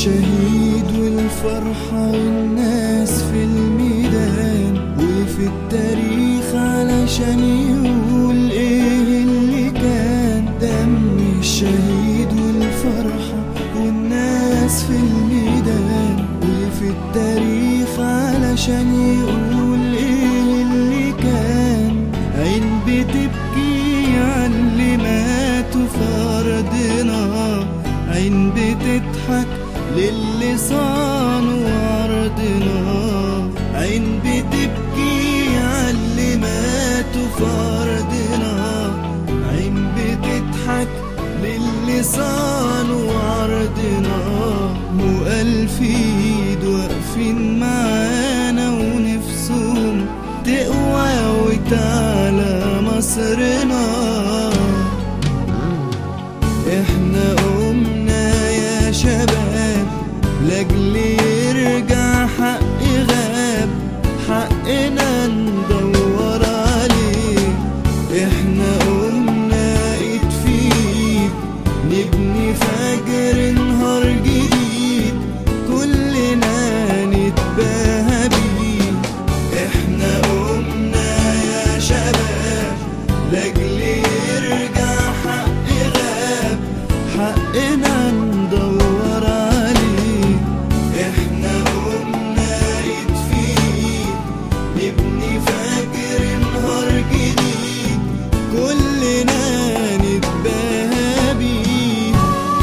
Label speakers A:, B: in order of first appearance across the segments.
A: الشهيد والفرحة والناس في الميدان وفي التاريخ علشان يقول ايه اللي كان دم الشهيد والفرحة والناس في الميدان وفي التاريخ علشان يقول ايه اللي كان عين بتبكي على اللي ماتوا في أرضنا عين بتضحك للي صانوا أرضنا عين بتبكي على اللي ماتوا في أرضنا عين بتضحك للي صانوا أرضنا وألف إيد واقفين معانا ونفسهم تقوى وتعلى مصرنا احنا قمنا يا شباب لاجل يرجع حق غاب حقنا ندور عليه احنا قمنا ايد في ايد نبني فجر نهار جديد كلنا نتباهى بيه احنا قمنا يا شباب لاجل يرجع حق غاب حقنا ندور عليه احنا قمنا ايد في ايد نبني فجر نهار جديد كلنا نتباهى بيه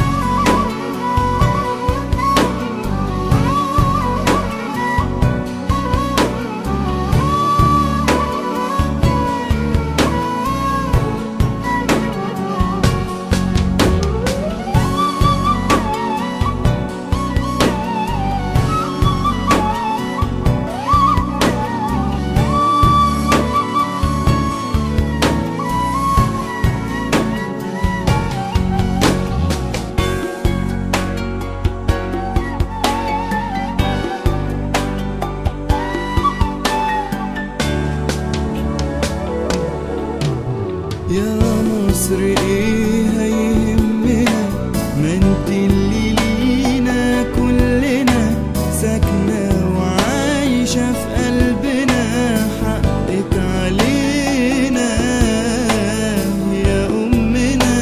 A: يا مصر ايه هيهمنا ما انت اللي لينا كلنا ساكنة وعايشة في قلبنا حقك علينا يا أمنا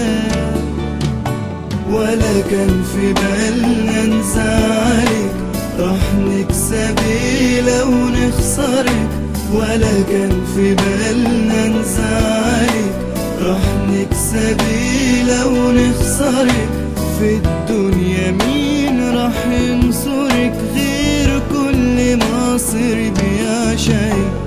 A: ولا كان في بالنا نزعلك راح نكسبي لو نخسرك ولا كان في بالنا نزعلك راح نكسبي لو نخسرك في الدنيا مين راح ينصرك غير كل مصري بيعشقك